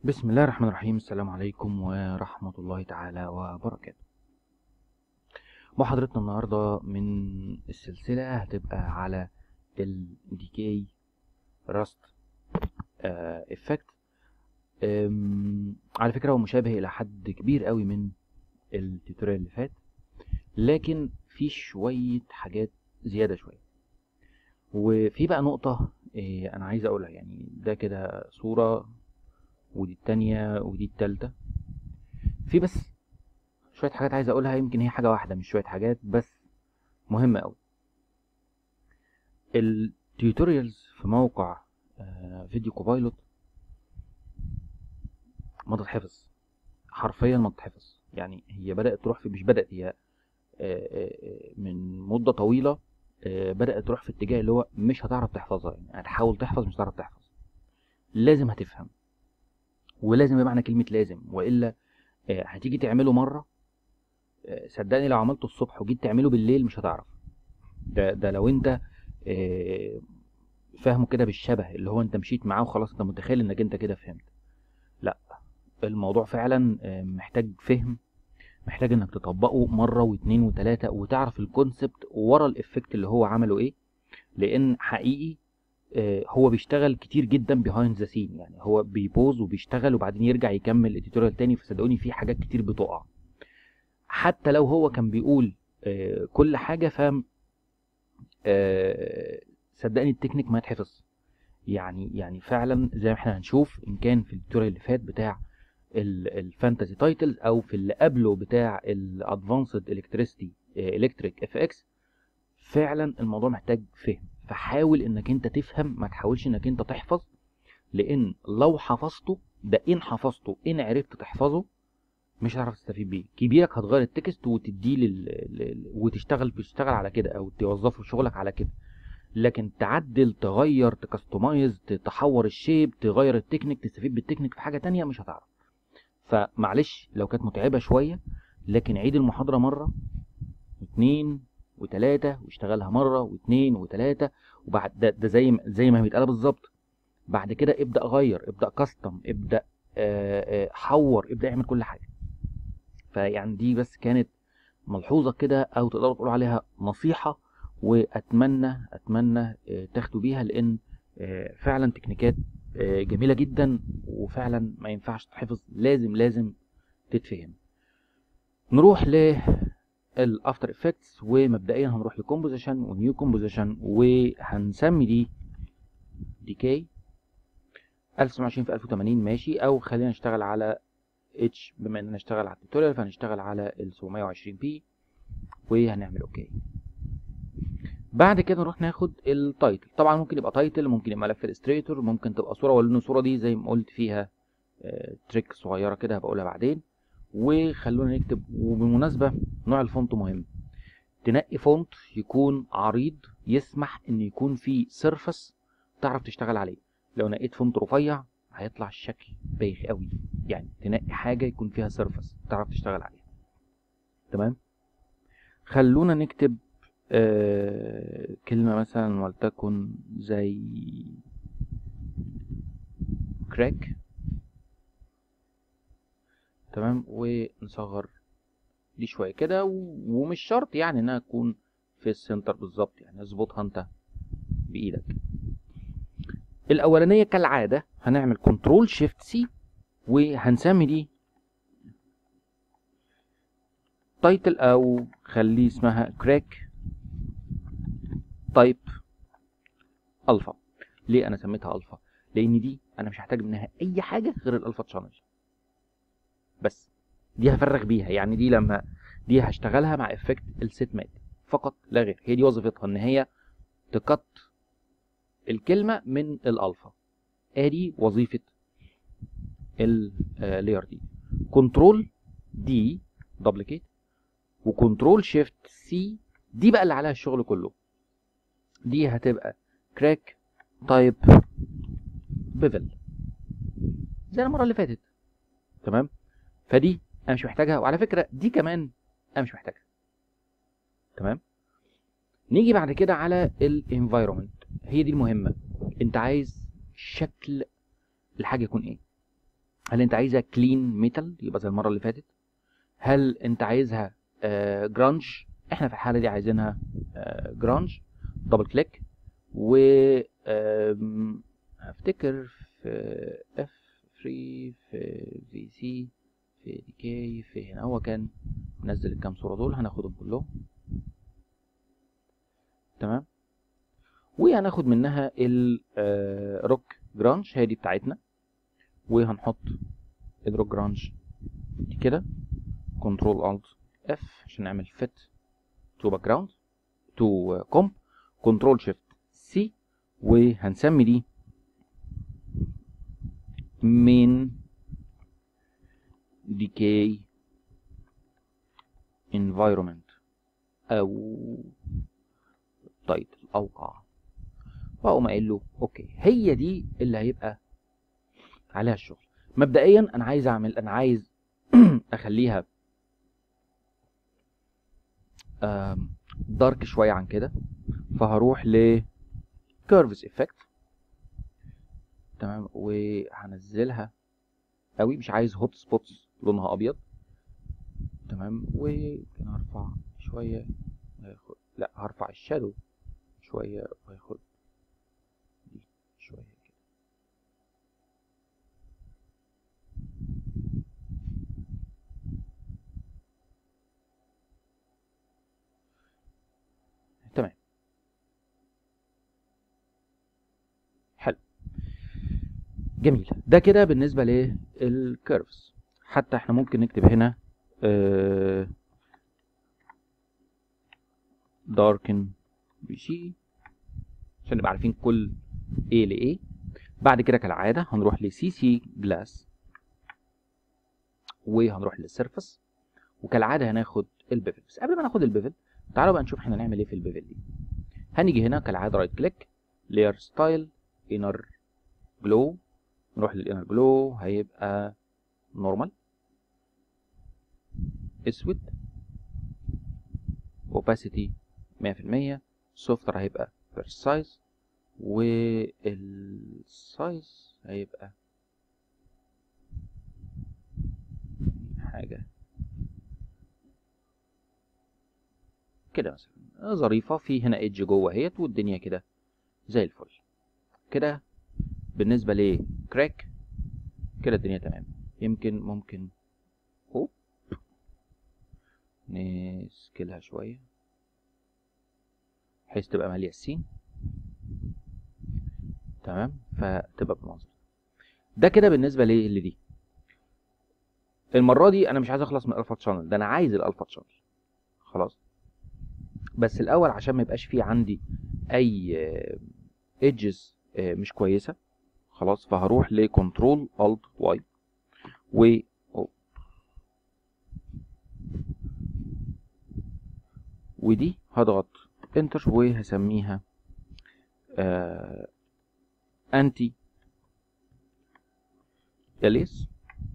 بسم الله الرحمن الرحيم السلام عليكم ورحمة الله تعالى وبركاته محاضرتنا النهاردة من السلسلة هتبقى على ال Decay Rust افكت على فكرة هو مشابه إلى حد كبير قوي من التوتوريال اللي فات لكن في شوية حاجات زيادة شوية وفي بقى نقطة إيه، أنا عايز أقولها يعني ده كده صورة ودي التانية ودي التالتة في بس شوية حاجات عايز اقولها يمكن هي حاجة واحدة مش شوية حاجات بس مهمة اوي التيوتوريالز في موقع آه، فيديو كوبايلوت ما تتحفظ حرفيا ما تتحفظ يعني هي بدأت تروح في مش بدأت هي آه، آه، من مدة طويلة آه، بدأت تروح في اتجاه اللي هو مش هتعرف تحفظها يعني هتحاول تحفظ مش هتعرف تحفظ لازم هتفهم ولازم بمعنى كلمة لازم وإلا آه، هتيجي تعمله مرة آه، صدقني لو عملته الصبح وجيت تعمله بالليل مش هتعرف ده ده لو انت آه، فاهمه كده بالشبه اللي هو انت مشيت معاه وخلاص انت متخيل انك انت كده فهمت لا الموضوع فعلا آه، محتاج فهم محتاج انك تطبقه مرة واتنين وتلاتة وتعرف الكونسبت ورا الافكت اللي هو عمله ايه لان حقيقي آه، هو بيشتغل كتير جدا بيهايند ذا سين يعني هو بيبوز وبيشتغل وبعدين يرجع يكمل التوتوريال تاني فصدقوني في حاجات كتير بتقع حتى لو هو كان بيقول آه، كل حاجة ف آه، صدقني التكنيك ما يتحفظ يعني يعني فعلا زي ما احنا هنشوف ان كان في التوتوريال اللي فات بتاع الفانتازي تايتلز او في اللي قبله بتاع الادفانسد الكتريستي الكتريك اف اكس فعلا الموضوع محتاج فهم فحاول انك انت تفهم ما تحاولش انك انت تحفظ لان لو حفظته ده ان حفظته ان عرفت تحفظه مش هتعرف تستفيد بيه كبيرك هتغير التكست وتديه لل... لل... وتشتغل تشتغل على كده او توظفه في شغلك على كده لكن تعدل تغير تكستمايز تحور الشيب تغير التكنيك تستفيد بالتكنيك في حاجه تانية مش هتعرف فمعلش لو كانت متعبه شويه لكن عيد المحاضره مره واثنين وتلاتة واشتغلها مرة واثنين وتلاتة وبعد ده, ده زي ما زي ما هي بيتقال بالظبط بعد كده ابدأ غير ابدأ كاستم ابدأ آه، آه، حور ابدأ اعمل كل حاجة فيعني دي بس كانت ملحوظة كده او تقدروا تقولوا عليها نصيحة واتمنى اتمنى آه، تاخدوا بيها لان آه، فعلا تكنيكات آه، جميلة جدا وفعلا ما ينفعش تتحفظ لازم لازم تتفهم نروح ل الافتر افكتس ومبدئيا هنروح لكومبوزيشن ونيو كومبوزيشن وهنسمي دي ديكي 1920 في 1080 ماشي او خلينا نشتغل على اتش بما اننا نشتغل على التوتوريال فهنشتغل على ال 720 بي وهنعمل اوكي بعد كده نروح ناخد التايتل طبعا ممكن يبقى تايتل ممكن يبقى ملف الستريتور ممكن تبقى صوره ولان الصوره دي زي ما قلت فيها آه، تريك صغيره كده هبقولها بعدين وخلونا نكتب وبالمناسبة نوع الفونت مهم تنقي فونت يكون عريض يسمح ان يكون فيه سيرفس تعرف تشتغل عليه لو نقيت فونت رفيع هيطلع الشكل بايخ قوي يعني تنقي حاجة يكون فيها سيرفس تعرف تشتغل عليها تمام خلونا نكتب آه كلمة مثلا ولتكن زي كراك تمام ونصغر دي شويه كده و- ومش شرط يعني انها تكون في السنتر بالظبط يعني اظبطها انت بايدك الاولانيه كالعاده هنعمل كنترول شيفت سي وهنسمي دي تايتل او خليه اسمها كراك تايب الفا ليه انا سميتها الفا لان دي انا مش هحتاج منها اي حاجه غير الالفا تشانل بس دي هفرغ بيها يعني دي لما دي هشتغلها مع افكت السيت مات فقط لا غير هي دي وظيفتها ان هي تقط الكلمه من الالفا ادي وظيفه اللاير دي كنترول دي دوبليكيت وكنترول شيفت سي دي بقى اللي عليها الشغل كله دي هتبقى كراك تايب بيفل زي المره اللي فاتت تمام فدي انا مش محتاجها وعلى فكره دي كمان انا مش محتاجها تمام نيجي بعد كده على الانفايرمنت هي دي المهمه انت عايز شكل الحاجه يكون ايه هل انت عايزها كلين ميتال يبقى زي المره اللي فاتت هل انت عايزها جرانج احنا في الحاله دي عايزينها جرانج دبل كليك و آم، هفتكر في اف 3 في في سي في دي كي في هنا هو كان منزل الكام صوره دول هناخدهم كلهم تمام وهناخد منها الروك جرانج هي دي بتاعتنا وهنحط الروك جرانج دي كده كنترول الت اف عشان نعمل فيت تو باك جراوند تو كومب كنترول شيفت سي وهنسمي دي من decay environment او تايتل او قاع واقوم قايل له اوكي هي دي اللي هيبقى عليها الشغل مبدئيا انا عايز اعمل انا عايز اخليها دارك شويه عن كده فهروح ل كيرفز افكت تمام وهنزلها قوي مش عايز هوت سبوتس لونها ابيض تمام وممكن هرفع شويه هياخد لا هرفع الشادو شويه وهياخد دي شويه كده تمام حلو جميل ده كده بالنسبه للكيرفز حتى احنا ممكن نكتب هنا آه darken BC عشان نبقى عارفين كل A ل A بعد كده كالعادة هنروح ل CC Glass وهنروح للسيرفس وكالعادة هناخد البيفل بس قبل ما ناخد البيفل تعالوا بقى نشوف احنا هنعمل ايه في البيفل دي هنيجي هنا كالعادة رايت كليك layer style inner glow نروح للانر جلو هيبقى نورمال اسود opacity 100% سوفتر هيبقى precise والسايز هيبقى حاجة كده مثلا ظريفة في هنا ايدج جوه اهيت والدنيا كده زي الفل كده بالنسبة لكراك كده الدنيا تمام يمكن ممكن هوب نسكلها شوية بحيث تبقى مالية السين تمام فتبقى بالمنظر ده كده بالنسبة للي دي المرة دي أنا مش عايز أخلص من الألفا تشانل ده أنا عايز الألفا تشانل خلاص بس الأول عشان ما يبقاش فيه عندي أي ايدجز مش كويسة خلاص فهروح لكنترول الت واي و أوه. ودي هضغط انتر وهسميها آه انتي اليس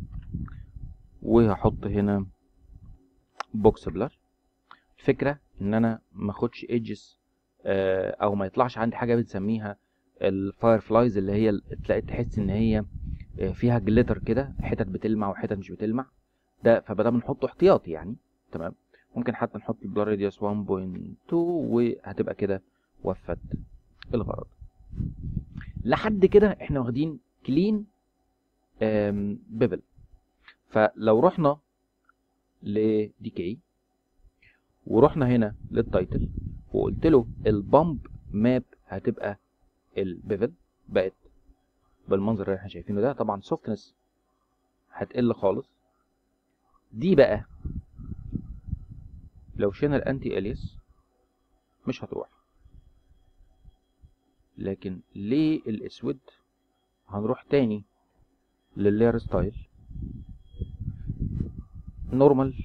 وهحط هنا بوكس بلر الفكرة ان انا ما اخدش ايدجز آه او ما يطلعش عندي حاجة بنسميها الفاير فلايز اللي هي تلاقي تحس ان هي فيها جليتر كده حتت بتلمع وحتت مش بتلمع ده فبدا بنحطه احتياطي يعني تمام ممكن حتى نحط البلار راديوس 1.2 وهتبقى كده وفت الغرض لحد كده احنا واخدين كلين بيبل فلو رحنا لديكي ورحنا هنا للتايتل وقلت له البامب ماب هتبقى البيفل بقت بالمنظر اللي احنا شايفينه ده طبعا سوفتنس هتقل خالص دي بقى لو شلنا الانتي اليس مش هتروح لكن ليه الاسود هنروح تاني لللاير ستايل نورمال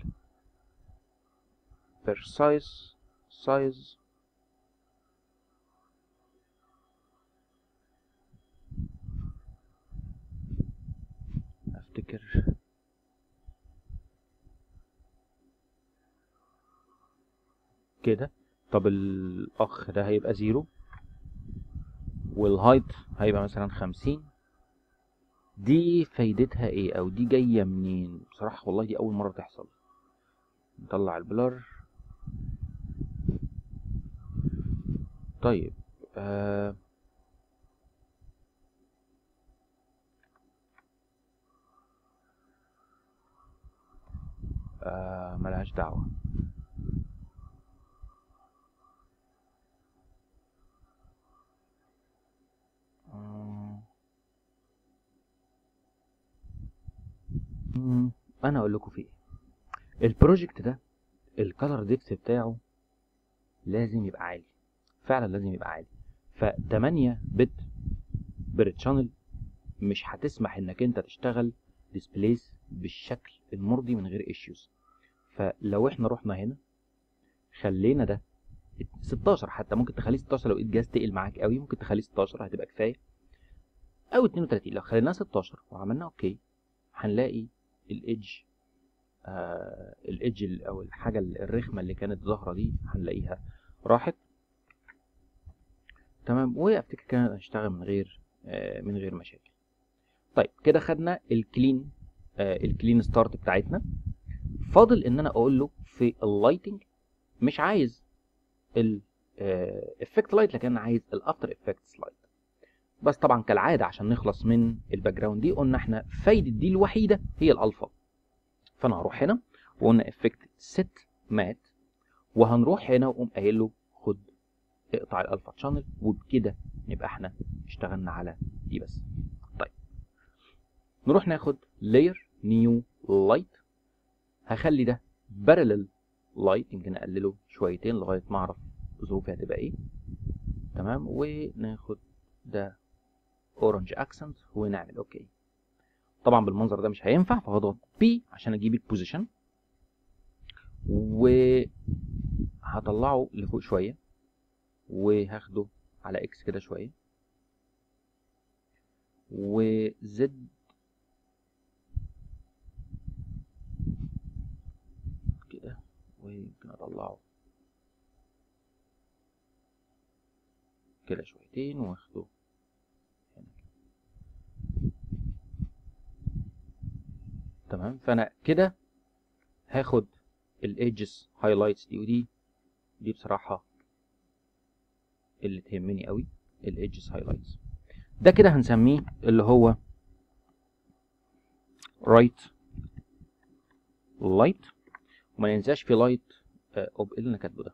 precise size افتكر كده طب الاخ ده هيبقى زيرو والهايت هيبقى مثلا خمسين دي فايدتها ايه او دي جايه منين بصراحه والله دي اول مره تحصل نطلع البلر طيب آه آه ملهاش دعوة آه. مم، انا اقول لكم في ايه البروجكت ده الكالر ديبث بتاعه لازم يبقى عالي فعلا لازم يبقى عالي ف 8 بت بير تشانل مش هتسمح انك انت تشتغل ديسبليس بالشكل المرضي من غير ايشوز فلو احنا رحنا هنا خلينا ده 16 حتى ممكن تخليه 16 لو لقيت جهاز تقل معاك قوي ممكن تخليه 16 هتبقى كفايه او 32 لو خليناه 16 وعملنا اوكي هنلاقي الايدج آه الايدج ال- او الحاجه الرخمه اللي كانت ظاهره دي هنلاقيها راحت تمام وافتكر كده هنشتغل من غير آه من غير مشاكل طيب كده خدنا الكلين آه الكلين ستارت بتاعتنا فاضل ان انا اقول له في اللايتنج مش عايز الافكت لايت لكن انا عايز الافتر افكتس لايت بس طبعا كالعاده عشان نخلص من الباك جراوند دي قلنا احنا فايده دي الوحيده هي الالفا فانا هروح هنا وقلنا افكت ست مات وهنروح هنا واقوم قايل له خد اقطع الالفا تشانل وبكده نبقى احنا اشتغلنا على دي بس طيب نروح ناخد لاير نيو لايت هخلي ده بارلل لايت يمكن اقلله شويتين لغايه ما اعرف ظروفي هتبقى ايه تمام وناخد ده اورنج اكسنت ونعمل اوكي طبعا بالمنظر ده مش هينفع فهضغط بي عشان اجيب البوزيشن وهطلعه لفوق شويه وهاخده على اكس كده شويه وزد كده ويمكن اطلعه كده شويتين واخده هنا تمام فانا كده هاخد الايدجز هايلايتس دي ودي دي بصراحه اللي تهمني قوي الايدجز هايلايتس ده كده هنسميه اللي هو رايت لايت وما ننساش في لايت اوب اللي انا كاتبه ده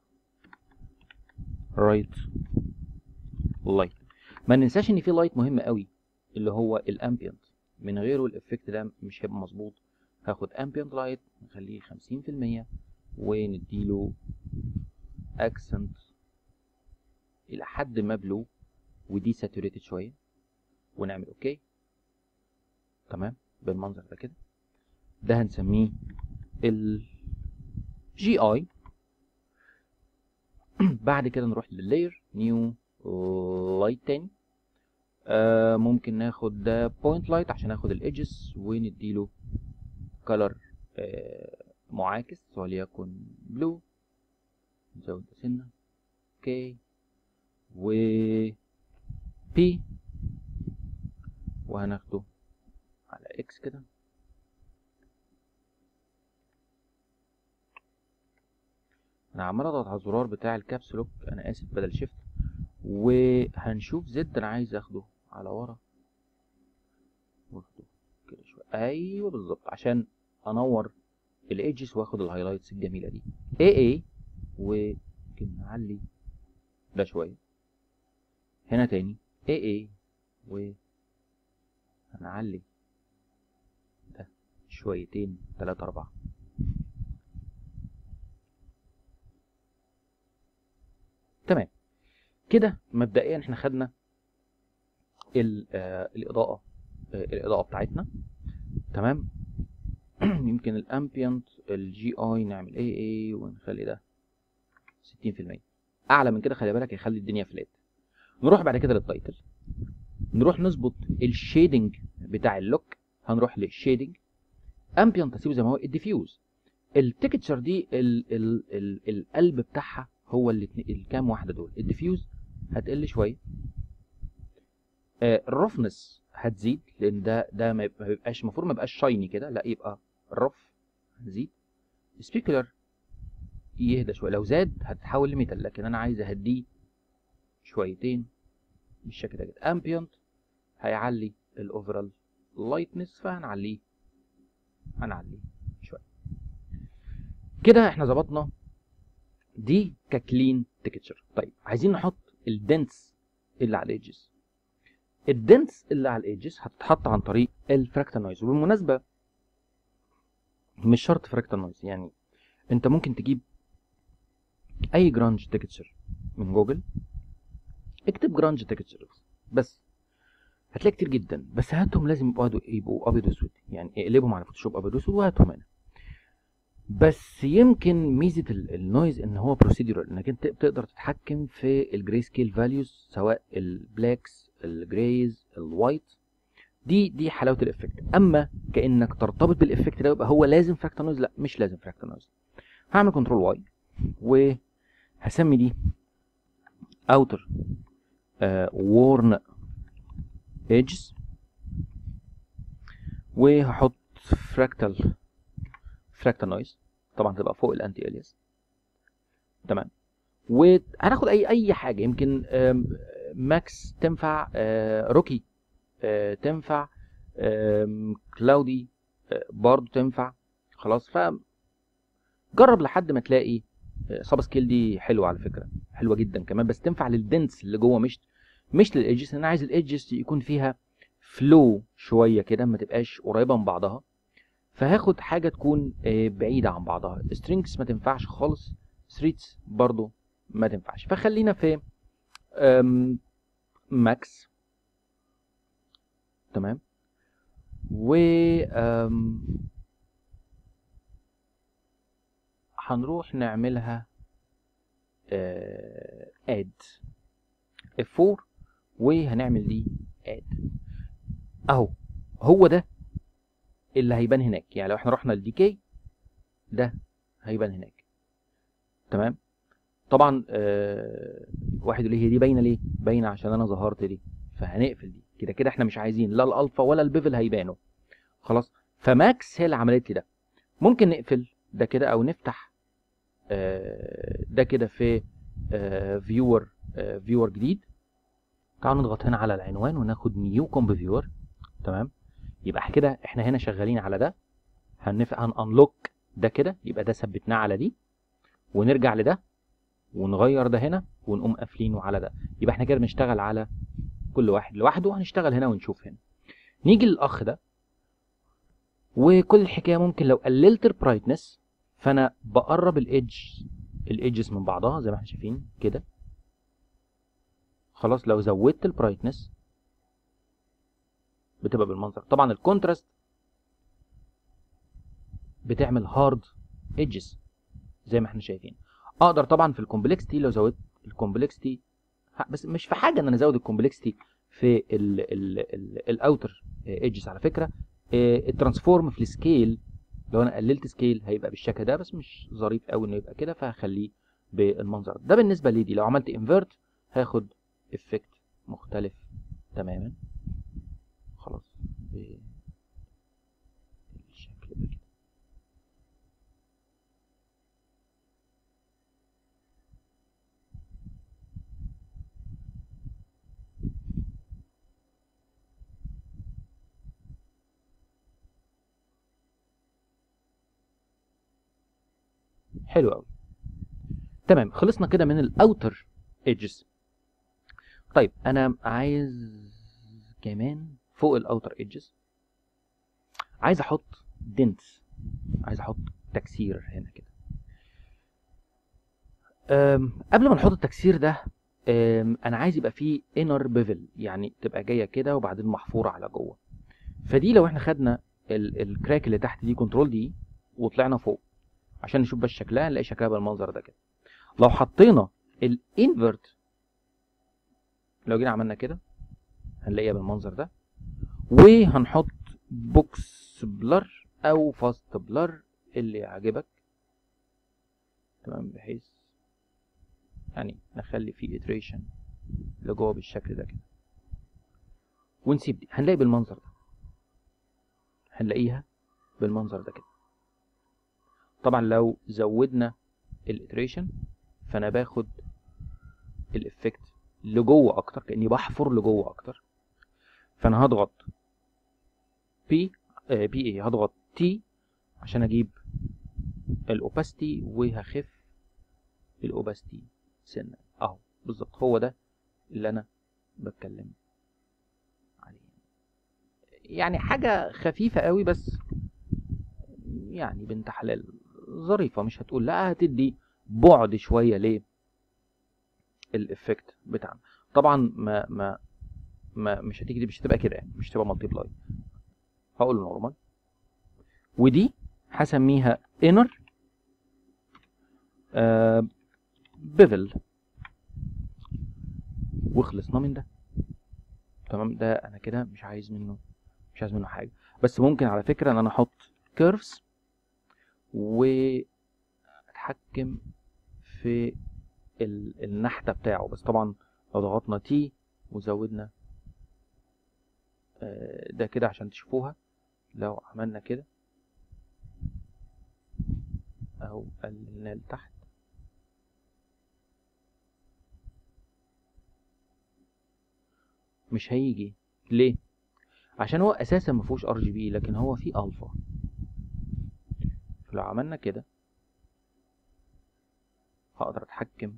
رايت لايت ما ننساش ان في لايت مهم قوي اللي هو الامبيانت من غيره الافكت ده مش هيبقى مظبوط هاخد امبيانت لايت نخليه 50% ونديله اكسنت الى حد ما بلو ودي ساتوريتد شويه ونعمل اوكي تمام بالمنظر ده كده ده هنسميه ال جي اي بعد كده نروح لللاير نيو لايت تاني آه ممكن ناخد ده بوينت لايت عشان اخد الايدجز ونديله كلر آه معاكس وليكن بلو نزود ده سنه اوكي و بي وهناخده على اكس كده انا عمال اضغط على الزرار بتاع الكابس لوك انا اسف بدل شيفت وهنشوف زد انا عايز اخده على ورا واخده كده شويه ايوه بالظبط عشان انور الايدجز واخد الهايلايتس الجميله دي اي اي وممكن نعلي ده شويه هنا تاني اي اي و هنعلي ده شويتين تلاتة أربعة تمام كده مبدئيا احنا خدنا ال- آه، الإضاءة آه، الإضاءة بتاعتنا تمام يمكن الامبيانت الجي اي نعمل اي اي ونخلي ده 60% اعلى من كده خلي بالك هيخلي الدنيا فلات نروح بعد كده للتايتل نروح نظبط الشيدنج بتاع اللوك هنروح للشيدنج امبيانت هسيبه زي ما هو الديفيوز التكتشر دي ال ال ال القلب بتاعها هو الاتنين- الكام واحده دول الديفيوز هتقل شويه آه، الرفنس هتزيد لان ده ده ما يبقى- ما بيبقاش المفروض ما يبقاش شايني كده لا يبقى رف هنزيد سبيكولر يهدى شويه لو زاد هتتحول لميتال لكن انا عايز اهديه شويتين بالشكل ده كده امبيانت هيعلي الاوفرال لايتنس فهنعليه هنعليه شويه كده احنا ظبطنا دي ككلين تكتشر طيب عايزين نحط الدنس اللي على الايدجز الدنس اللي على الايدجز هتتحط عن طريق الفراكتال نويز وبالمناسبه مش شرط فراكتال نويز يعني انت ممكن تجيب اي جرانج تكتشر من جوجل اكتب جرانج تكتشر بس هتلاقي كتير جدا بس هاتهم لازم يبقوا يبقوا ابيض واسود يعني اقلبهم على فوتوشوب ابيض واسود وهاتهم هنا بس يمكن ميزه ال- النويز ان هو بروسيدورال انك انت تقدر تتحكم في الجراي سكيل فاليوز سواء البلاكس الجرايز الوايت دي دي حلاوه الافكت اما كانك ترتبط بالافكت ده يبقى هو لازم فراكتال نويز لا مش لازم فراكتال نويز هعمل كنترول واي وهسمي دي اوتر وورن ايدجز وهحط فراكتال فراكتال نويز طبعا تبقى فوق الانتي الياس تمام وهناخد اي اي حاجه يمكن آم، ماكس تنفع آه، روكي آه، تنفع آم، كلاودي آه، برضو تنفع خلاص ف جرب لحد ما تلاقي سب سكيل دي حلوه على فكره حلوه جدا كمان بس تنفع للدنس اللي جوه مش مش للايدجز انا عايز الايدجز يكون فيها فلو شويه كده ما تبقاش قريبه من بعضها فهاخد حاجه تكون آه، بعيده عن بعضها سترينجز ما تنفعش خالص ستريتس برضو ما تنفعش فخلينا في آم، ماكس تمام و آم، هنروح نعملها اد F4 وهنعمل دي اد اهو هو ده اللي هيبان هناك يعني لو احنا رحنا للديكي ده هيبان هناك تمام طبعا آه واحد يقول لي هي دي باينه ليه باينه عشان انا ظهرت دي فهنقفل دي كده كده احنا مش عايزين لا الالفا ولا البيفل هيبانوا خلاص فماكس هي اللي عملت لي ده ممكن نقفل ده كده او نفتح آه ده كده في فيور فيور جديد تعالوا نضغط هنا على العنوان وناخد نيو كومب فيور تمام يبقى كده احنا هنا شغالين على ده هنف... هنانلوك ده كده يبقى ده ثبتناه على دي ونرجع لده ونغير ده هنا ونقوم قافلينه على ده يبقى احنا كده بنشتغل على كل واحد لوحده هنشتغل هنا ونشوف هنا نيجي للاخ ده وكل الحكايه ممكن لو قللت البرايتنس فانا بقرب الايدج الايدجز من بعضها زي ما احنا شايفين كده خلاص لو زودت البرايتنس بتبقى بالمنظر طبعا الكونتراست بتعمل هارد ايدجز زي ما احنا شايفين اقدر طبعا في الكومبلكسيتي لو زودت الكومبلكسيتي بس مش في حاجه ان انا ازود الكومبلكسيتي في الاوتر ايدجز على فكره الترانسفورم في السكيل لو انا قللت سكيل هيبقى بالشكل ده بس مش ظريف قوي انه يبقى كده فهخليه بالمنظر ده بالنسبه لدي لو عملت انفيرت هاخد افكت مختلف تماما خلاص بالشكل ده كده حلو قوي تمام خلصنا كده من الاوتر ايدجز طيب انا عايز كمان فوق الاوتر ايدجز عايز احط دنس عايز احط تكسير هنا كده أم، قبل ما نحط التكسير ده أم، انا عايز يبقى فيه انر بيفل يعني تبقى جايه كده وبعدين محفوره على جوه فدي لو احنا خدنا ال- الكراك اللي تحت دي كنترول دي وطلعنا فوق عشان نشوف بس شكلها نلاقي شكلها بالمنظر ده كده لو حطينا الانفرت لو جينا عملنا كده هنلاقيها بالمنظر ده وهنحط بوكس بلر او فاست بلر اللي يعجبك تمام بحيث يعني نخلي فيه iteration لجوه بالشكل ده كده ونسيب دي هنلاقي بالمنظر ده هنلاقيها بالمنظر ده كده طبعا لو زودنا الاتريشن فانا باخد الافكت لجوه اكتر كاني بحفر لجوه اكتر فانا هضغط بي آه بي ايه هضغط تي عشان اجيب الاوباستي وهخف الاوباستي سنه اهو بالظبط هو ده اللي انا بتكلم عليه يعني حاجه خفيفه قوي بس يعني بنت حلال ظريفه مش هتقول لا هتدي بعد شويه ليه الافكت بتاعنا طبعا ما ما ما مش هتيجي دي مش هتبقى كده يعني مش هتبقى مالتي بلاي هقول نورمال ودي هسميها انر آه بيفل وخلصنا من ده تمام ده انا كده مش عايز منه مش عايز منه حاجه بس ممكن على فكره ان انا احط كيرفز واتحكم في ال- النحته بتاعه بس طبعا لو ضغطنا تي وزودنا آه، ده كده عشان تشوفوها لو عملنا كده او قللنا لتحت مش هيجي ليه عشان هو اساسا ما فيهوش ار جي بي لكن هو فيه الفا فلو عملنا كده هقدر اتحكم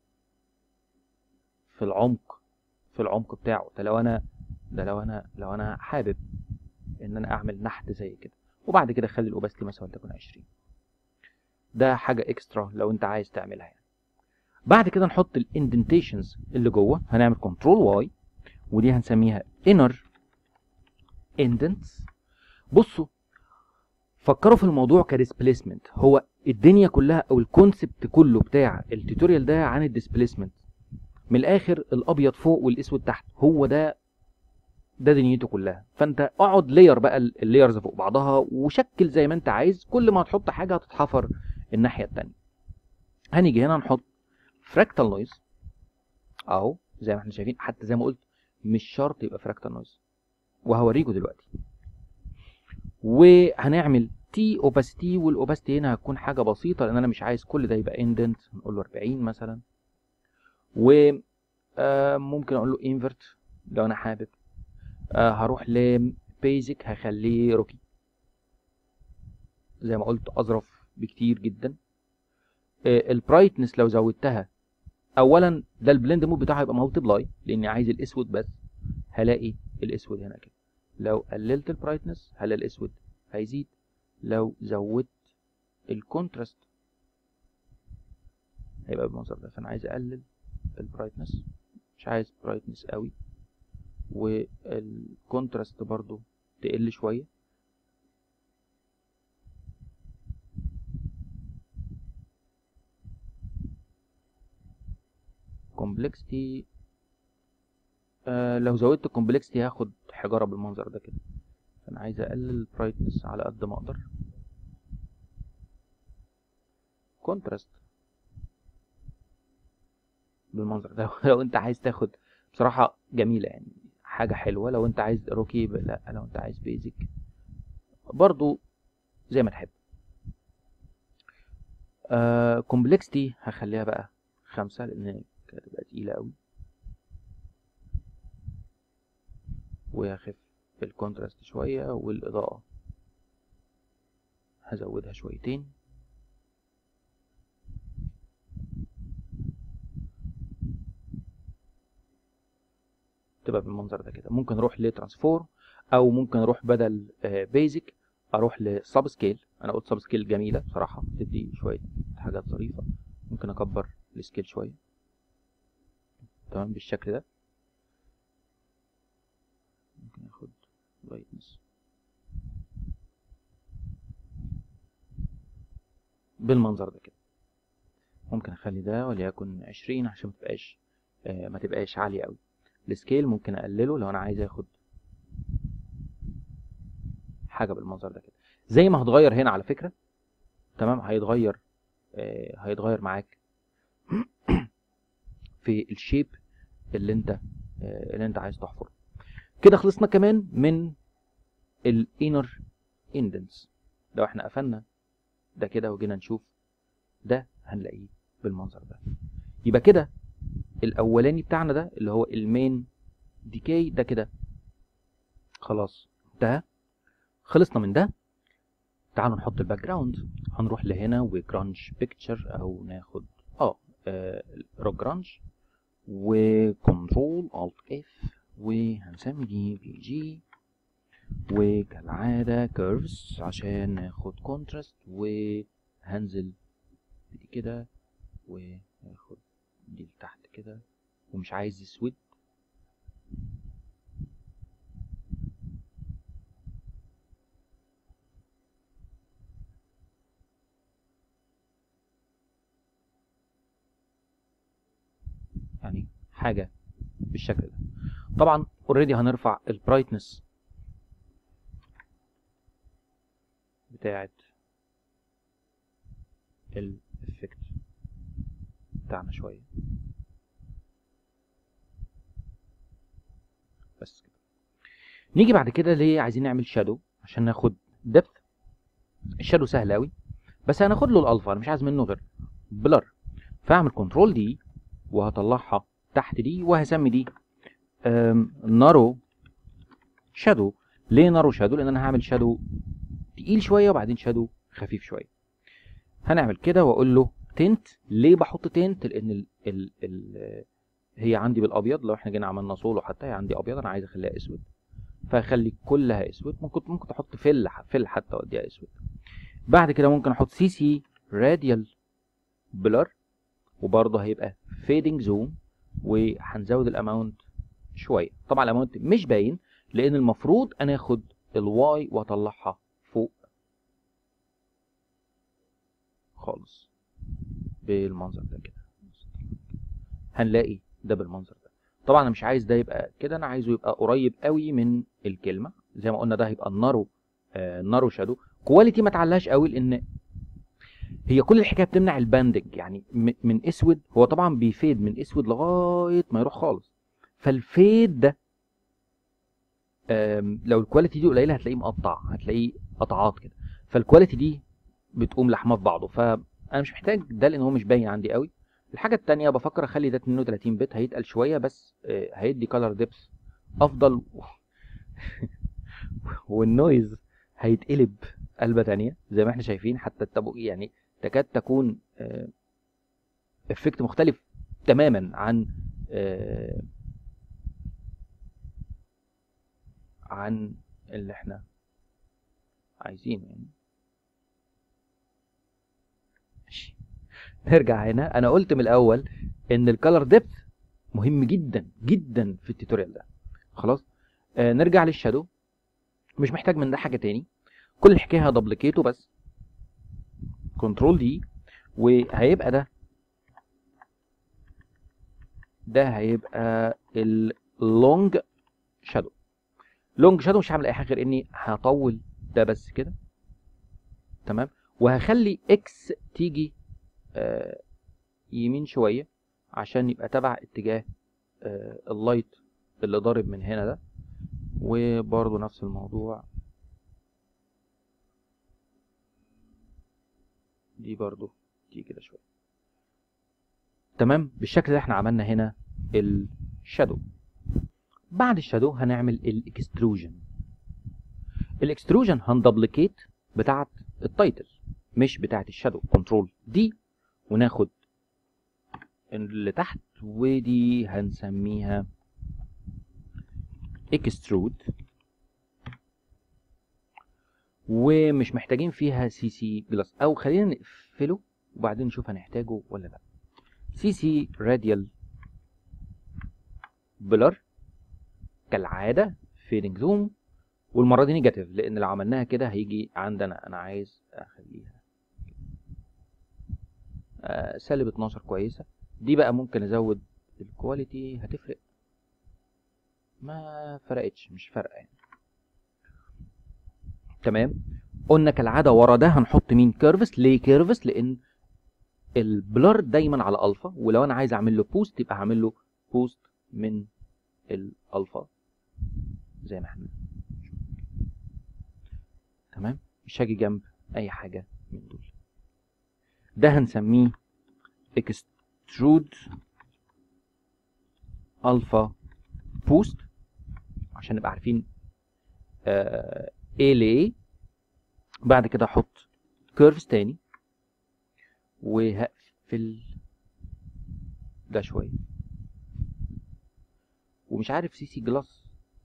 في العمق في العمق بتاعه ده لو انا ده لو انا لو انا حابب ان انا اعمل نحت زي كده وبعد كده اخلي الاوباستي مثلا تكون 20 ده حاجه اكسترا لو انت عايز تعملها يعني بعد كده نحط الاندنتيشنز اللي جوه هنعمل كنترول واي ودي هنسميها inner indents بصوا فكروا في الموضوع كديسبليسمنت هو الدنيا كلها او الكونسبت كله بتاع التوتوريال ده عن الديسبليسمنت من الاخر الابيض فوق والاسود تحت هو ده ده دنيته كلها فانت اقعد لاير بقى اللايرز فوق بعضها وشكل زي ما انت عايز كل ما هتحط حاجه هتتحفر الناحيه التانية هنيجي هنا نحط فراكتال نويز اهو زي ما احنا شايفين حتى زي ما قلت مش شرط يبقى فراكتال نويز وهوريكم دلوقتي وهنعمل تي اوباستي والاوباستي هنا هتكون حاجه بسيطه لان انا مش عايز كل ده يبقى اندنت نقول له 40 مثلا و آه، ممكن اقول له انفرت لو انا حابب آه، هروح لبيزك هخليه روكي زي ما قلت اظرف بكتير جدا البرايتنس لو زودتها اولا ده البلند مود بتاعه هيبقى مالتي بلاي لاني عايز الاسود بس هلاقي الاسود هنا كده لو قللت البرايتنس هلاقي الاسود هيزيد لو زودت الكونتراست هيبقى بالمنظر ده فانا عايز اقلل البرايتنس مش عايز برايتنس قوي والكونتراست برضو تقل شويه كومبلكسيتي آه لو زودت الكومبلكسيتي هاخد حجاره بالمنظر ده كده فانا عايز اقلل البرايتنس على قد ما اقدر كونتراست بالمنظر ده لو انت عايز تاخد بصراحه جميله يعني حاجه حلوه لو انت عايز روكي لا لو انت عايز بيزك برضو زي ما تحب آه كومبلكسيتي هخليها بقى خمسة لان كانت هتبقى تقيلة قوي وهخف الكونتراست شوية والإضاءة هزودها شويتين تبقى بالمنظر ده كده ممكن اروح لترانسفورم او ممكن اروح بدل بيزك اروح لسب سكيل انا قلت سب سكيل جميله بصراحه بتدي شويه حاجات ظريفه ممكن اكبر السكيل شويه تمام بالشكل ده ممكن اخد برايتنس بالمنظر ده كده ممكن اخلي ده وليكن عشرين عشان متبقاش آه ما تبقاش عالية قوي السكيل ممكن اقلله لو انا عايز اخد حاجة بالمنظر ده كده زي ما هتغير هنا على فكرة تمام هيتغير آه هيتغير معاك في الشيب اللي انت آه اللي انت عايز تحفره كده خلصنا كمان من الانر اندنس لو احنا قفلنا ده كده وجينا نشوف ده هنلاقيه بالمنظر ده يبقى كده الاولاني بتاعنا ده اللي هو المين ديكاي ده كده خلاص انتهى خلصنا من ده تعالوا نحط الباك جراوند هنروح لهنا وجرانج بيكتشر او ناخد اه روك جرانج وكنترول الت اف وهنسمي دي في جي وكالعادة كيرفز عشان ناخد كونتراست وهنزل دي كده وناخد دي لتحت كده ومش عايز اسود يعني حاجة بالشكل ده طبعا اوريدي هنرفع البرايتنس بتاعت الافكت بتاعنا شوية بس كده نيجي بعد كده ليه عايزين نعمل شادو عشان ناخد دبث الشادو سهل قوي بس هناخد له الالفا انا مش عايز منه غير بلر فاعمل كنترول دي وهطلعها تحت دي وهسمي دي نارو شادو ليه نارو شادو لان انا هعمل شادو تقيل شويه وبعدين شادو خفيف شويه هنعمل كده واقول له تنت ليه بحط تنت لان ال ال ال هي عندي بالابيض لو احنا جينا عملنا سولو حتى هي عندي ابيض انا عايز اخليها اسود فاخلي كلها اسود ممكن ممكن تحط فل فل حتى واديها اسود بعد كده ممكن احط سي سي راديال بلر وبرضه هيبقى فيدنج زوم وهنزود الاماونت شويه طبعا الاماونت مش باين لان المفروض انا اخد الواي واطلعها فوق خالص بالمنظر ده كده هنلاقي ده بالمنظر ده طبعا انا مش عايز ده يبقى كده انا عايزه يبقى قريب قوي من الكلمه زي ما قلنا ده هيبقى النارو آه نارو شادو كواليتي ما تعلاش قوي لان هي كل الحكايه بتمنع الباندنج يعني من اسود هو طبعا بيفيد من اسود لغايه ما يروح خالص فالفيد ده لو الكواليتي دي قليله هتلاقيه مقطع هتلاقيه قطعات كده فالكواليتي دي بتقوم لحمها في بعضه فانا مش محتاج ده لان هو مش باين عندي قوي الحاجه التانية بفكر اخلي ده 32 بت هيتقل شويه بس هيدي كولر ديبس افضل والنويز هيتقلب قلبه تانية زي ما احنا شايفين حتى التبو يعني تكاد تكون افكت مختلف تماما عن عن اللي احنا عايزينه يعني ماشي نرجع هنا انا قلت من الاول ان الكالر ديبث مهم جدا جدا في التوتوريال ده خلاص آه نرجع للشادو مش محتاج من ده حاجه تاني كل الحكايه هدبلكيته بس كنترول دي وهيبقى ده ده هيبقى اللونج شادو لونج شادو مش هعمل اي حاجه غير اني هطول ده بس كده تمام وهخلي اكس تيجي آه يمين شويه عشان يبقى تبع اتجاه آه اللايت اللي ضارب من هنا ده وبرضه نفس الموضوع دي برضه تيجي كده شويه تمام بالشكل ده احنا عملنا هنا الشادو بعد الشادو هنعمل الاكستروجن الاكستروجن هندبليكيت بتاعه التايتل مش بتاعه الشادو كنترول دي وناخد اللي تحت ودي هنسميها اكسترود ومش محتاجين فيها سي سي بلس او خلينا نقفله وبعدين نشوف هنحتاجه ولا لا سي سي راديال بلر كالعاده فيدنج زوم والمره دي نيجاتيف لان لو عملناها كده هيجي عندنا انا عايز اخليها آه سالب 12 كويسه دي بقى ممكن ازود الكواليتي هتفرق ما فرقتش مش فارقه يعني تمام قلنا كالعاده ورا ده هنحط مين كيرفس ليه كيرفس لان البلر دايما على الفا ولو انا عايز اعمل له بوست يبقى هعمل له بوست من الالفا زي ما احنا تمام مش هاجي جنب اي حاجه من دول ده هنسميه extrude alpha boost عشان نبقى عارفين آه ايه لايه بعد كده احط كيرفز تاني وهقفل ده شويه ومش عارف سي سي جلاس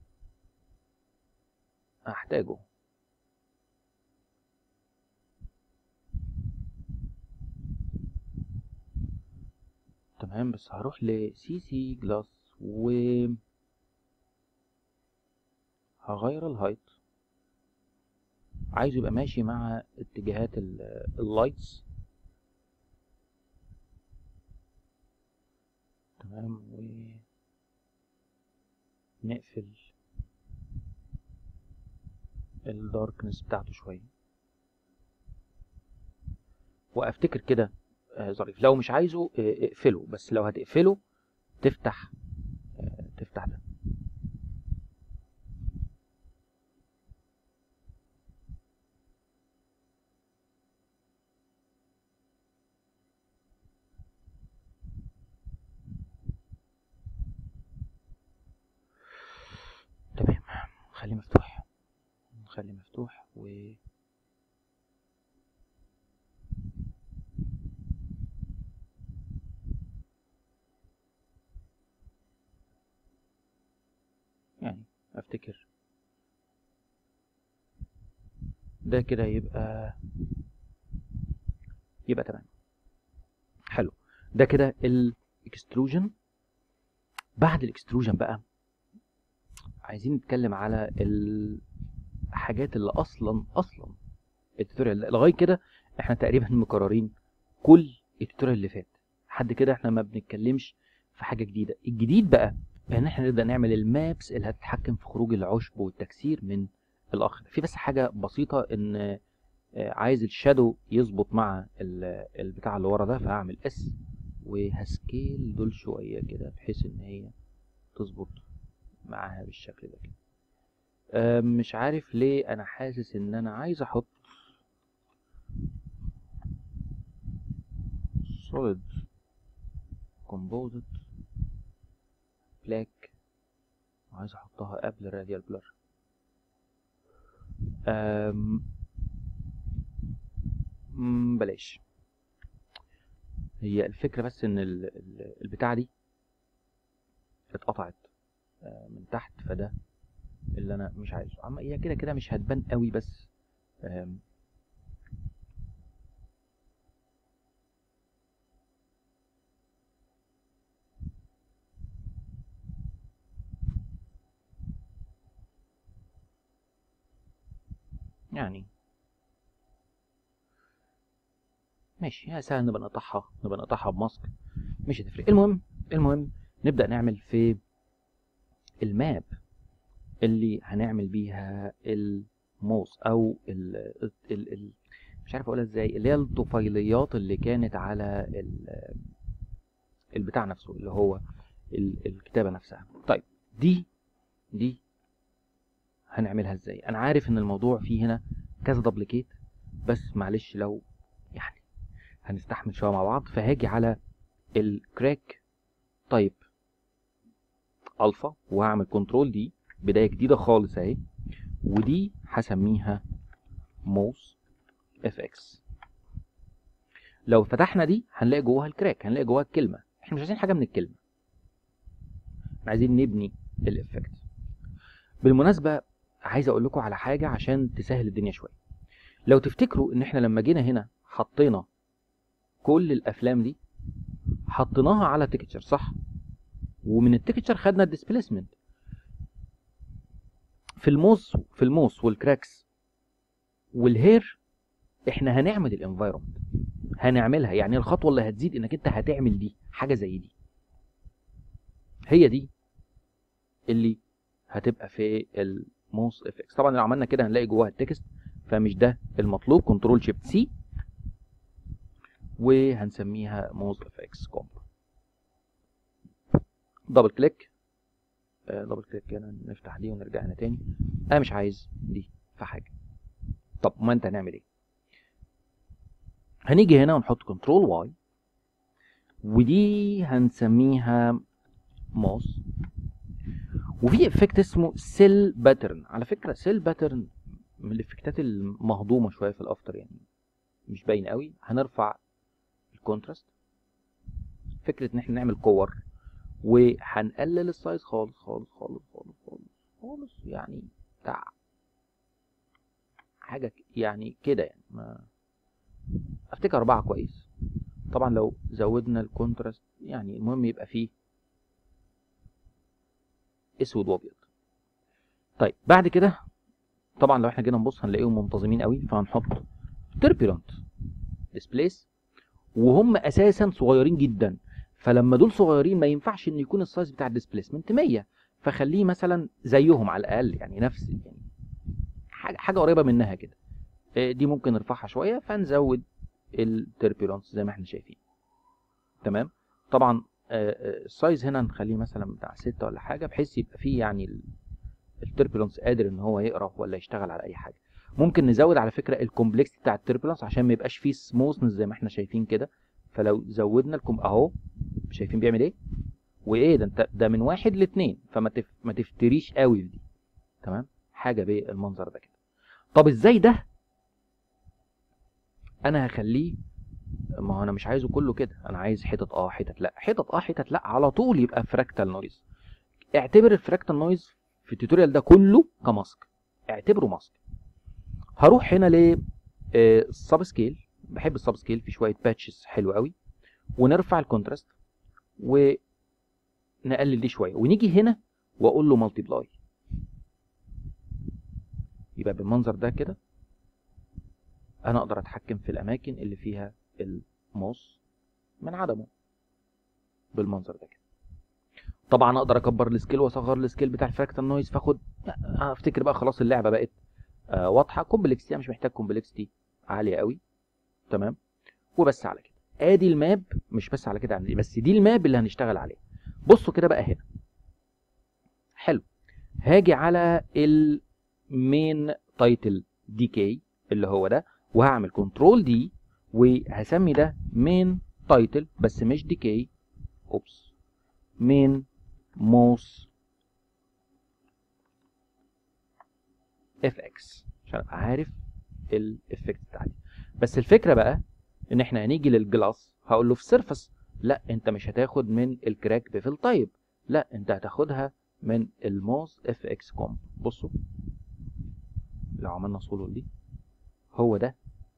هحتاجه تمام بس هروح لسي سي جلاس و هغير الهايت عايزه يبقى ماشي مع اتجاهات اللايتس تمام و نقفل الداركنس بتاعته شويه وافتكر كده آه، ظريف لو مش عايزه آه، اقفله بس لو هتقفله تفتح آه، تفتح ده تمام خليه مفتوح خليه مفتوح و يعني افتكر ده كده يبقى يبقى تمام حلو ده كده الاكستروجن بعد الاكستروجن بقى عايزين نتكلم على الحاجات اللي اصلا اصلا التوتوريال لغايه كده احنا تقريبا مكررين كل التوتوريال اللي فات لحد كده احنا ما بنتكلمش في حاجه جديده الجديد بقى ان احنا نبدا نعمل المابس اللي هتتحكم في خروج العشب والتكسير من الاخر في بس حاجه بسيطه ان آه، عايز الشادو يظبط مع ال- البتاع اللي ورا ده فهعمل اس وهسكيل دول شويه كده بحيث ان هي تظبط معاها بالشكل ده كده آه، مش عارف ليه انا حاسس ان انا عايز احط solid composite black وعايز احطها قبل radial blur أم... مم، بلاش هي الفكرة بس ان ال- ال- البتاعة دي اتقطعت آه، من تحت فده اللي انا مش عايزه عم هي كده كده مش هتبان قوي بس آم، يعني ماشي يا سهل نبقى نقطعها نبقى نقطعها بماسك مش هتفرق المهم المهم نبدأ نعمل في الماب اللي هنعمل بيها الموس او ال ال ال مش عارف اقولها ازاي اللي هي الطفيليات اللي كانت على ال- البتاع نفسه اللي هو ال- الكتابة نفسها طيب دي دي هنعملها ازاي انا عارف ان الموضوع فيه هنا كذا دبليكيت بس معلش لو يعني هنستحمل شويه مع بعض فهاجي على الكراك تايب الفا وهعمل كنترول دي بدايه جديده خالص اهي ودي هسميها موس اف اكس لو فتحنا دي هنلاقي جواها الكراك هنلاقي جواها الكلمه احنا مش عايزين حاجه من الكلمه احنا عايزين نبني الافكت بالمناسبه عايز اقول لكم على حاجه عشان تسهل الدنيا شويه لو تفتكروا ان احنا لما جينا هنا حطينا كل الافلام دي حطيناها على تيكتشر صح ومن التيكتشر خدنا الديسبيسمنت في الموس في الموس والكراكس والهير احنا هنعمل الانفايرمنت هنعملها يعني الخطوه اللي هتزيد انك انت هتعمل دي حاجه زي دي هي دي اللي هتبقى في الموس اف اكس طبعا لو عملنا كده هنلاقي جواها التكست فمش ده المطلوب كنترول شيفت سي وهنسميها موز اف اكس كومب دبل كليك دبل كليك هنا نفتح دي ونرجع هنا تاني انا مش عايز دي في حاجه طب ما انت هنعمل ايه هنيجي هنا ونحط كنترول واي ودي هنسميها موس وفي افكت اسمه سيل باترن على فكره سيل باترن من الافكتات المهضومه شويه في الافتر يعني مش باين قوي هنرفع الكونتراست فكره ان احنا نعمل كور وهنقلل السايز خالص خالص خالص خالص خالص خالص يعني بتاع حاجه يعني كده يعني ما افتكر اربعه كويس طبعا لو زودنا الكونتراست يعني المهم يبقى فيه اسود وابيض طيب بعد كده طبعا لو احنا جينا نبص هنلاقيهم منتظمين قوي فهنحط تربيلنت ديسبليس وهم اساسا صغيرين جدا فلما دول صغيرين ما ينفعش ان يكون السايز بتاع الديسبليسمنت 100 فخليه مثلا زيهم على الاقل يعني نفس يعني حاجه حاجه قريبه منها كده دي ممكن نرفعها شويه فنزود التربيلانس زي ما احنا شايفين تمام طبعا السايز هنا نخليه مثلا بتاع 6 ولا حاجه بحيث يبقى فيه يعني التربيلانس قادر ان هو يقرا ولا يشتغل على اي حاجه ممكن نزود على فكره الكومبلكس بتاع التربيلانس عشان ما يبقاش فيه سموثنس زي ما احنا شايفين كده فلو زودنا الكم اهو شايفين بيعمل ايه وايه ده انت ده من واحد لاتنين فما تف... ما تفتريش قوي في دي تمام حاجه بالمنظر ده كده طب ازاي ده انا هخليه ما هو انا مش عايزه كله كده انا عايز حتت اه حتت لا حتت اه حتت لا على طول يبقى فراكتال نويز اعتبر الفراكتال نويز في التوتوريال ده كله كماسك اعتبره ماسك هروح هنا ل السب سكيل بحب السب سكيل في شويه باتشز حلو قوي ونرفع الكونتراست ونقلل دي شويه ونيجي هنا واقول له مالتيبلاي يبقى بالمنظر ده كده انا اقدر اتحكم في الاماكن اللي فيها الموس من عدمه بالمنظر ده كده طبعا اقدر اكبر السكيل واصغر السكيل بتاع الفراكتال نويز فاخد افتكر بقى خلاص اللعبه بقت آه واضحه كومبلكسيتي مش محتاج كومبلكسيتي عاليه قوي تمام وبس على كده ادي الماب مش بس على كده بس دي الماب اللي هنشتغل عليها بصوا كده بقى هنا حلو هاجي على المين تايتل دي كي اللي هو ده وهعمل كنترول دي وهسمي ده مين تايتل بس مش دي كي اوبس مين موس اف اكس عشان ابقى عارف الافكت بتاعتي بس الفكره بقى ان احنا هنيجي للجلاس هقول له في سيرفس لا انت مش هتاخد من الكراك بفيل تايب لا انت هتاخدها من الموس اف اكس كوم بصوا لو عملنا سولو دي هو ده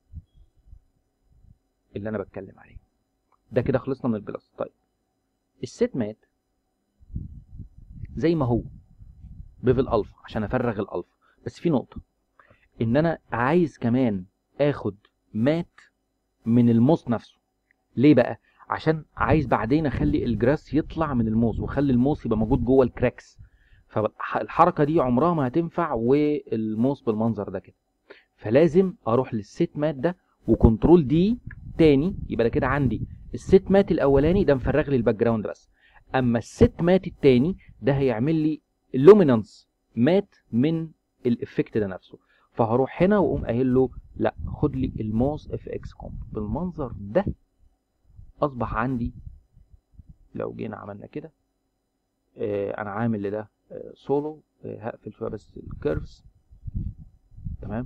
اللي انا بتكلم عليه ده كده خلصنا من الجلاس طيب السيت مات زي ما هو بيفل الفا عشان افرغ الالفا بس في نقطه ان انا عايز كمان اخد مات من الموس نفسه ليه بقى عشان عايز بعدين اخلي الجراس يطلع من الموس واخلي الموس يبقى موجود جوه الكراكس فالحركه دي عمرها ما هتنفع والموس بالمنظر ده كده فلازم اروح للسيت مات ده وكنترول دي تاني يبقى ده كده عندي السيت مات الاولاني ده مفرغ لي الباك جراوند بس اما السيت مات التاني ده هيعمل لي لومينانس مات من الافكت ده نفسه فهروح هنا واقوم قايل له لا خد لي الموس اف اكس كومب بالمنظر ده اصبح عندي لو جينا عملنا كده آه انا عامل لده آه سولو آه هقفل شويه بس الكيرفز تمام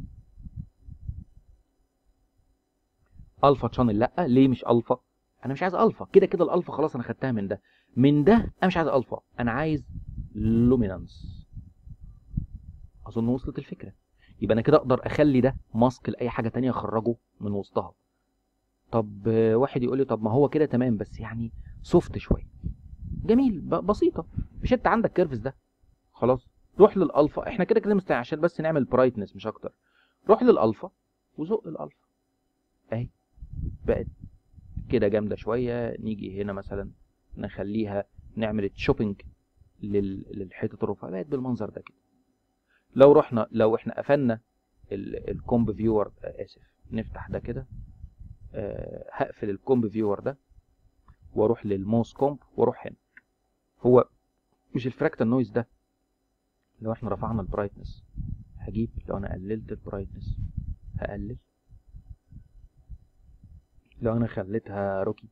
الفا تشانل لا ليه مش الفا انا مش عايز الفا كده كده الالفا خلاص انا خدتها من ده من ده انا مش عايز الفا انا عايز لومينانس اظن وصلت الفكره يبقى انا كده اقدر اخلي ده ماسك لاي حاجه تانية اخرجه من وسطها طب واحد يقول لي طب ما هو كده تمام بس يعني سوفت شويه جميل بسيطه مش انت عندك كيرفز ده خلاص روح للالفا احنا كده كده مستني عشان بس نعمل برايتنس مش اكتر روح للالفا وزق الالفا اهي بقت كده جامده شويه نيجي هنا مثلا نخليها نعمل تشوبينج للحتت الرفيعه بقت بالمنظر ده كده لو رحنا لو احنا قفلنا الكومب فيور اسف نفتح ده كده أه هقفل الكومب فيور ده واروح للموس كومب واروح هنا هو مش الفراكتال نويز ده لو احنا رفعنا البرايتنس هجيب لو انا قللت البرايتنس هقلل لو انا خليتها روكي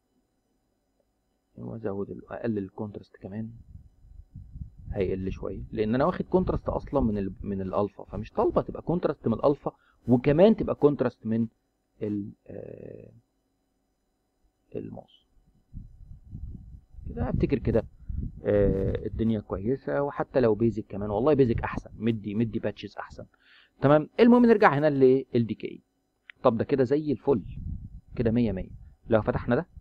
وازود ال- اقلل الكونتراست كمان هيقل شويه لان انا واخد كونتراست اصلا من ال من الالفا فمش طالبه تبقى كونتراست من الالفا وكمان تبقى كونتراست من ال آه، الماوس كده افتكر كده آه، الدنيا كويسه وحتى لو بيزك كمان والله بيزك احسن مدي مدي باتشز احسن تمام المهم نرجع هنا للدي كي طب ده كده زي الفل كده 100 100 لو فتحنا ده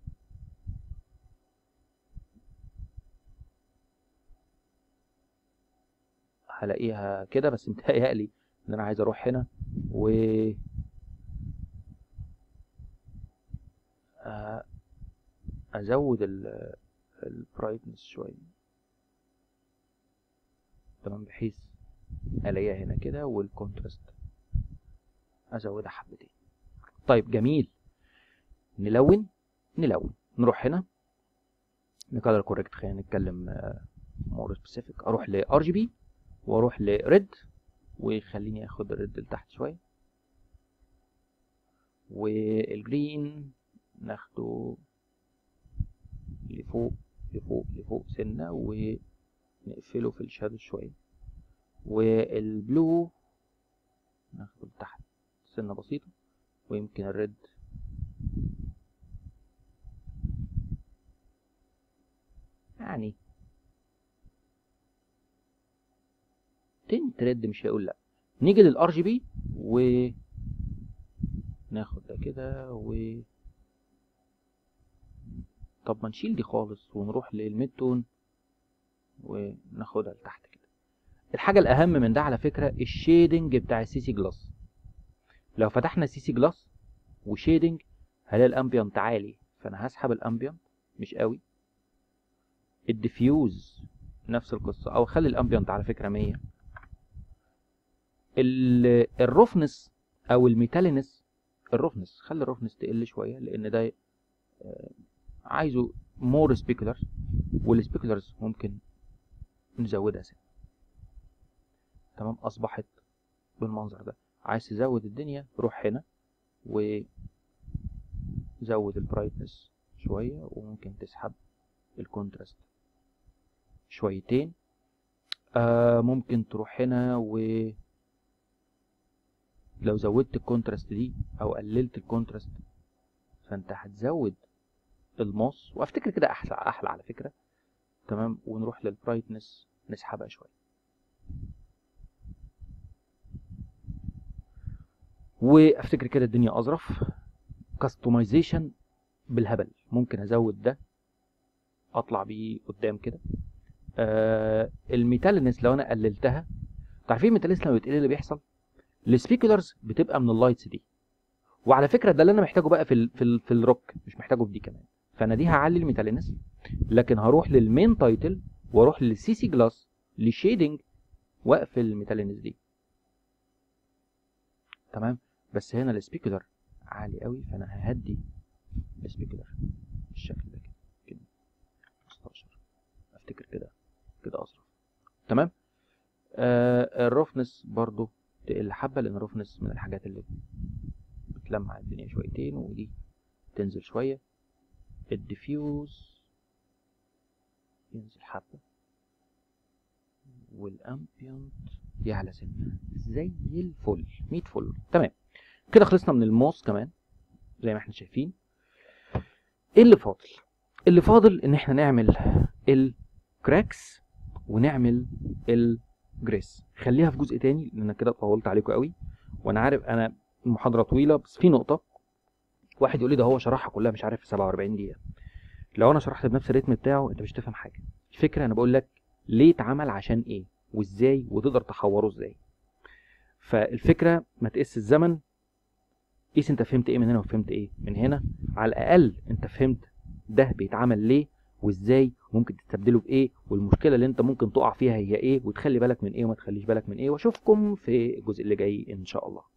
هلاقيها كده بس متهيألي ان انا عايز اروح هنا و آه، ازود البرايتنس شويه تمام بحيث الاقيها هنا كده والكونتراست ازودها حبتين طيب جميل نلون نلون نروح هنا نكالر كوريكت خلينا نتكلم مور سبيسيفيك اروح ل ار جي بي واروح لريد وخليني اخد الريد لتحت شويه والجرين ناخده لفوق لفوق لفوق سنه ونقفله في الشادو شويه والبلو ناخده لتحت سنه بسيطه ويمكن الريد يعني تنت ريد مش هيقول لا نيجي للار جي بي و ناخد ده كده و طب ما نشيل دي خالص ونروح للميد تون وناخدها لتحت كده الحاجة الأهم من ده على فكرة الشيدنج بتاع السي سي جلاس لو فتحنا سي سي جلاس وشيدنج هلاقي الامبيانت عالي فانا هسحب الامبيانت مش قوي الديفيوز نفس القصة او خلي الامبيانت على فكرة 100 ال- الرفنس او الميتالينس الرفنس خلي الرفنس تقل شوية لان ده آه، عايزه مور سبيكولر والسبيكولرز ممكن نزودها سنة تمام اصبحت بالمنظر ده عايز تزود الدنيا روح هنا وزود البرايتنس شوية وممكن تسحب الكونتراست شويتين آه ممكن تروح هنا و لو زودت الكونتراست دي او قللت الكونتراست فانت هتزود الماس وافتكر كده احلى احلى على فكرة تمام ونروح للبرايتنس نسحبها شوية وافتكر كده الدنيا اظرف كاستمايزيشن بالهبل ممكن ازود ده اطلع بيه قدام كده آه الميتالينس لو انا قللتها عارفين الميتالينس لما بتقل اللي بيحصل السبيكولرز بتبقى من اللايتس دي وعلى فكره ده اللي انا محتاجه بقى في ال في ال في الروك مش محتاجه في دي كمان فانا دي هعلي الميتالينس لكن هروح للمين تايتل واروح للسي سي جلاس للشيدنج واقفل الميتالينس دي تمام بس هنا السبيكولر عالي قوي فانا ههدي السبيكولر بالشكل ده كده كده 15 افتكر كده كده اصرف تمام آه الرفنس برضو تقل حبه لان الرفنس من الحاجات اللي بتلمع الدنيا شويتين ودي تنزل شويه الديفيوز ينزل حبه والامبيانت يعلى سنه زي الفل 100 فل تمام كده خلصنا من الموس كمان زي ما احنا شايفين ايه اللي فاضل اللي فاضل ان احنا نعمل الكراكس ونعمل الجريس خليها في جزء تاني لان انا كده طولت عليكم قوي وانا عارف انا المحاضره طويله بس في نقطه واحد يقول لي ده هو شرحها كلها مش عارف في 47 دقيقه لو انا شرحت بنفس الريتم بتاعه انت مش تفهم حاجه الفكره انا بقول لك ليه اتعمل عشان ايه وازاي وتقدر تحوره ازاي فالفكره ما تقيس الزمن قيس انت فهمت ايه من هنا وفهمت ايه من هنا على الاقل انت فهمت ده بيتعمل ليه وازاي ممكن تستبدله بايه والمشكله اللي انت ممكن تقع فيها هي ايه وتخلي بالك من ايه وما تخليش بالك من ايه واشوفكم في الجزء اللي جاي ان شاء الله